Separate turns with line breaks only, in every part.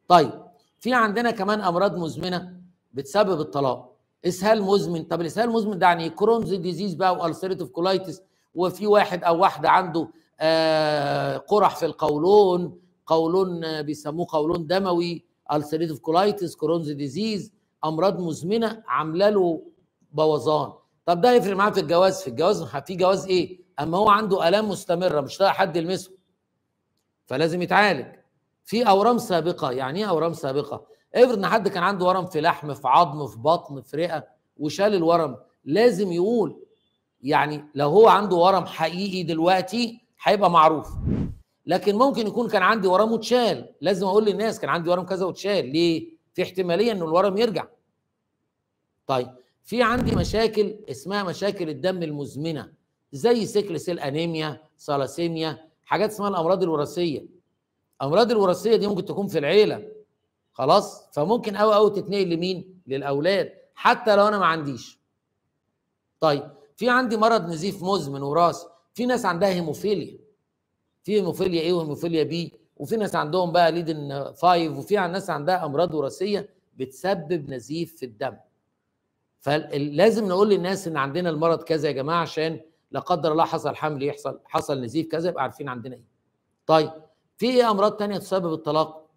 طيب في عندنا كمان امراض مزمنه بتسبب الطلاق اسهال مزمن طب الاسهال المزمن ده يعني كرونز ديزيز بقى والسيريتيف كولايتس وفي واحد او واحده عنده آه قرح في القولون قولون آه بيسموه قولون دموي السيريتيف كولايتس كرونز ديزيز امراض مزمنه عامله له بوظان طب ده يفرق معاه في الجواز في الجواز في جواز ايه اما هو عنده الام مستمره مش لاقي حد يلمسه فلازم يتعالج في اورام سابقه يعني ايه اورام سابقه افرض ان حد كان عنده ورم في لحم في عظم في بطن في رئه وشال الورم لازم يقول يعني لو هو عنده ورم حقيقي دلوقتي هيبقى معروف لكن ممكن يكون كان عندي ورم واتشال لازم اقول للناس كان عندي ورم كذا واتشال ليه في احتماليه ان الورم يرجع طيب في عندي مشاكل اسمها مشاكل الدم المزمنه زي سيكل سيل انيميا سالاسيميا حاجات اسمها الامراض الوراثيه الامراض الوراثيه دي ممكن تكون في العيله خلاص فممكن قوي قوي تتنقل لمين للاولاد حتى لو انا ما عنديش طيب في عندي مرض نزيف مزمن وراثي في ناس عندها هيموفيليا في هيموفيليا ايه وهيموفيليا بي وفي ناس عندهم بقى ليدن فايف وفي ناس عندها امراض وراثيه بتسبب نزيف في الدم فلازم نقول للناس ان عندنا المرض كذا يا جماعه عشان لا قدر الله حصل حمل يحصل حصل نزيف كذا يبقى عارفين عندنا ايه طيب في ايه امراض تانية تسبب الطلاق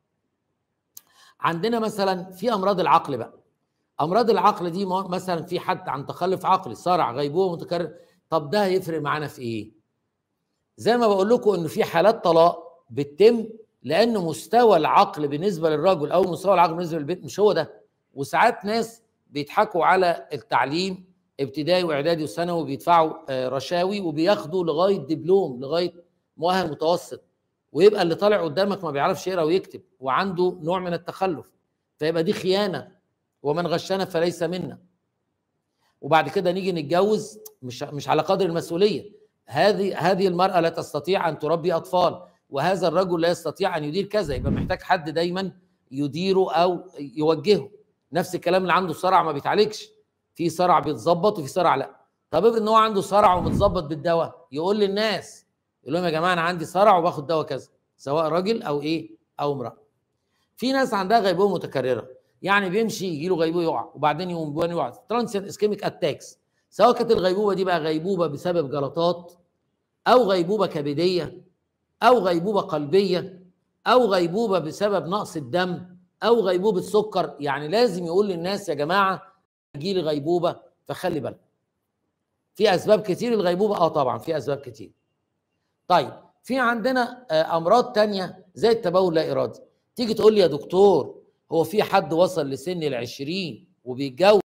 عندنا مثلا في امراض العقل بقى امراض العقل دي مثلا في حد عن تخلف عقلي صرع غيبوبه متكرر طب ده هيفرق معانا في ايه زي ما بقول لكم ان في حالات طلاق بتتم لان مستوى العقل بالنسبه للرجل او مستوى العقل بالنسبه للبنت مش هو ده وساعات ناس بيضحكوا على التعليم ابتدائي واعدادي وثانوي بيدفعوا رشاوي وبياخدوا لغايه دبلوم لغايه مؤهل متوسط ويبقى اللي طالع قدامك ما بيعرفش يقرا ويكتب وعنده نوع من التخلف فيبقى دي خيانه ومن غشنا فليس منا وبعد كده نيجي نتجوز مش مش على قدر المسؤوليه هذه هذه المراه لا تستطيع ان تربي اطفال وهذا الرجل لا يستطيع ان يدير كذا يبقى محتاج حد دايما يديره او يوجهه نفس الكلام اللي عنده صرع ما بيتعالجش في صرع بيتظبط وفي صرع لا طب افرض ان هو عنده صرع ومتظبط بالدواء يقول للناس يقول لهم يا جماعه انا عندي صرع وباخد دواء كذا سواء راجل او ايه او امراه في ناس عندها غيبوبه متكرره يعني بيمشي يجي له غيبوبه يقع وبعدين يقوم يقع ترانسيت اسكيميك اتاكس سواء كانت الغيبوبه دي بقى غيبوبه بسبب جلطات او غيبوبه كبديه او غيبوبه قلبيه او غيبوبه بسبب نقص الدم او غيبوبه سكر يعني لازم يقول للناس يا جماعه يجي لي غيبوبه فخلي بالك في اسباب كتير الغيبوبه اه طبعا في اسباب كتير طيب في عندنا امراض تانية زي التبول لا ارادي تيجي تقول لي يا دكتور هو في حد وصل لسن العشرين وبيتجوز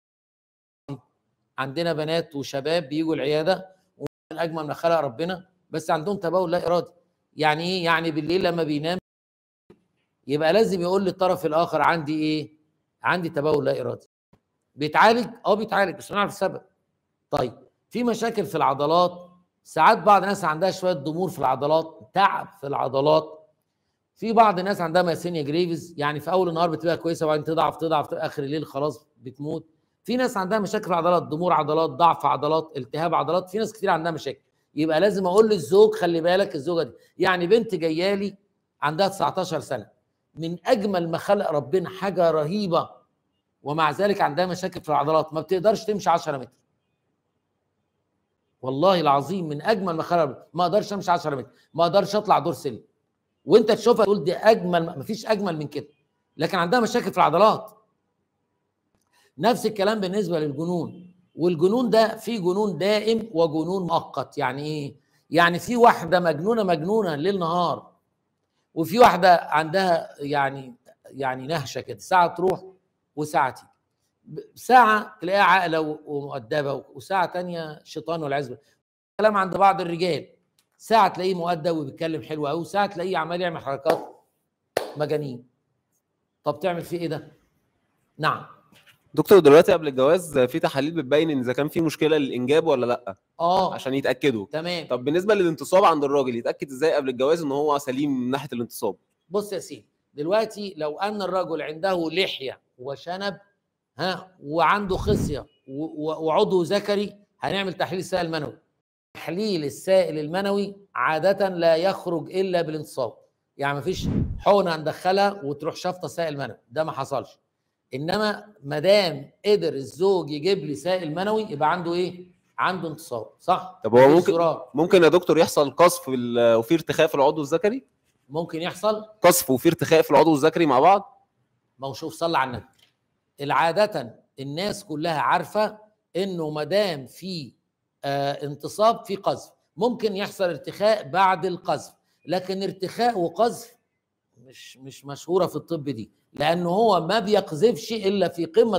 عندنا بنات وشباب بيجوا العياده ومن اجمل ما خلق ربنا بس عندهم تبول لا ارادي يعني ايه يعني بالليل لما بينام يبقى لازم يقول للطرف الاخر عندي ايه عندي تبول لا ارادي بيتعالج اه بيتعالج بس نعرف السبب طيب في مشاكل في العضلات ساعات بعض الناس عندها شويه ضمور في العضلات تعب في العضلات في بعض الناس عندها ماسينيا جريفز يعني في اول النهار بتبقى كويسه وبعدين تضعف تضعف اخر الليل خلاص بتموت في ناس عندها مشاكل في العضلات ضمور عضلات ضعف عضلات التهاب عضلات في ناس كتير عندها مشاكل يبقى لازم اقول للزوج خلي بالك الزوجه دي يعني بنت جايه لي عندها 19 سنه من اجمل ما خلق ربنا حاجه رهيبه ومع ذلك عندها مشاكل في العضلات ما بتقدرش تمشي 10 متر والله العظيم من اجمل ما خلق ما اقدرش امشي 10 متر ما اقدرش اطلع دور سلم وانت تشوفها تقول دي اجمل ما فيش اجمل من كده لكن عندها مشاكل في العضلات نفس الكلام بالنسبه للجنون والجنون ده في جنون دائم وجنون مؤقت يعني ايه يعني في واحده مجنونه مجنونه ليل نهار وفي واحده عندها يعني يعني نهشه كده ساعه تروح وساعه تيجي ساعه تلاقيها عاقله ومؤدبه وساعه تانية شيطان والعياذ بالله كلام عند بعض الرجال ساعه تلاقيه مؤدب وبيتكلم حلو قوي ساعه تلاقيه عمال يعمل حركات مجانين طب تعمل فيه ايه ده نعم
دكتور دلوقتي قبل الجواز في تحاليل بتبين ان اذا كان في مشكله للانجاب ولا لا
اه
عشان يتاكدوا
تمام
طب بالنسبه للانتصاب عند الراجل يتاكد ازاي قبل الجواز ان هو سليم من ناحيه الانتصاب
بص يا سيدي دلوقتي لو ان الرجل عنده لحيه وشنب ها وعنده خصيه و- و- وعضو ذكري هنعمل تحليل السائل المنوي تحليل السائل المنوي عاده لا يخرج الا بالانتصاب يعني مفيش حقنه ندخلها وتروح شافطه سائل منوي ده ما حصلش انما ما دام قدر الزوج يجيب لي سائل منوي يبقى عنده ايه عنده انتصاب صح
طب هو
مفيش
ممكن-
زرار.
ممكن يا دكتور يحصل قصف في ال- وفي ارتخاء في العضو الذكري
ممكن يحصل
قصف وفي ارتخاء في العضو الذكري مع بعض
ما هو شوف صلى على النبي العادة الناس كلها عارفة انه ما دام في آه انتصاب في قذف ممكن يحصل ارتخاء بعد القذف لكن ارتخاء وقذف مش مش مشهورة في الطب دي لانه هو ما بيقذفش الا في قمة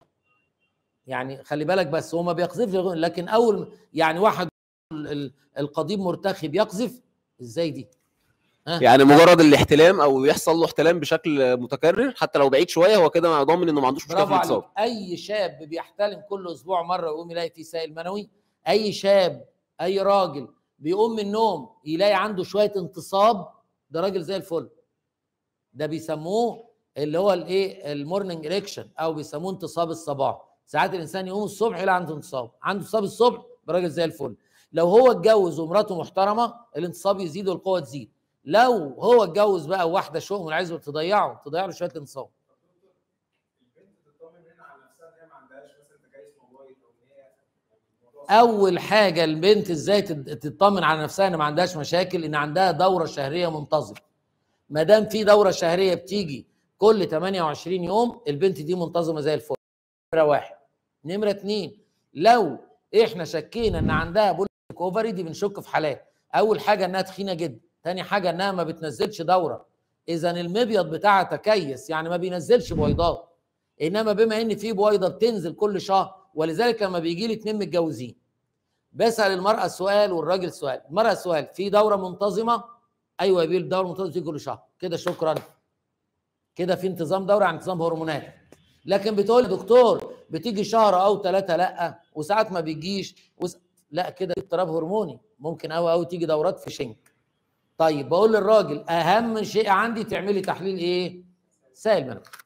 يعني خلي بالك بس هو ما بيقذفش لكن اول يعني واحد ال- ال- القضيب مرتخي بيقذف ازاي دي
يعني مجرد الاحتلام او يحصل له احتلام بشكل متكرر حتى لو بعيد شويه هو كده ضامن انه ما عندوش مشكله في
برافو عليك
الانتصاب
اي شاب بيحتلم كل اسبوع مره ويقوم يلاقي فيه سائل منوي اي شاب اي راجل بيقوم من النوم يلاقي عنده شويه انتصاب ده راجل زي الفل ده بيسموه اللي هو الايه المورنينج اريكشن او بيسموه انتصاب الصباح ساعات الانسان يقوم الصبح يلاقي عنده انتصاب عنده انتصاب الصبح ده راجل زي الفل لو هو اتجوز ومراته محترمه الانتصاب يزيد والقوه تزيد لو هو اتجوز بقى واحده شؤم العايز تضيعه تضيع له شويه الانتصاب
البنت تطمن هنا على نفسها ان هي ما عندهاش مثلا تكيس موبايل او ان هي الموضوع صعب.
اول حاجه البنت ازاي تت- تطمن على نفسها ان ما عندهاش مشاكل ان عندها دوره شهريه منتظمه ما دام في دوره شهريه بتيجي كل 28 يوم البنت دي منتظمه زي الفل نمره واحد نمره اتنين لو احنا شكينا ان عندها بوليك اوفري دي بنشك في حالات اول حاجه انها تخينه جدا تاني حاجه انها ما بتنزلش دوره اذا المبيض بتاعها تكيس يعني ما بينزلش بويضات انما بما ان في بويضه بتنزل كل شهر ولذلك لما بيجي لي اتنين متجوزين بسال المراه سؤال والراجل سؤال المراه سؤال في دوره منتظمه ايوه يا بيه الدوره منتظمه بتيجي كل شهر كده شكرا كده في انتظام دوره عن انتظام هرمونات لكن بتقول دكتور بتيجي شهر او ثلاثه لا وساعات ما بيجيش وس... لا كده في اضطراب هرموني ممكن قوي قوي تيجي دورات في شنك طيب بقول للراجل اهم شيء عندي تعملي تحليل ايه سائل منوي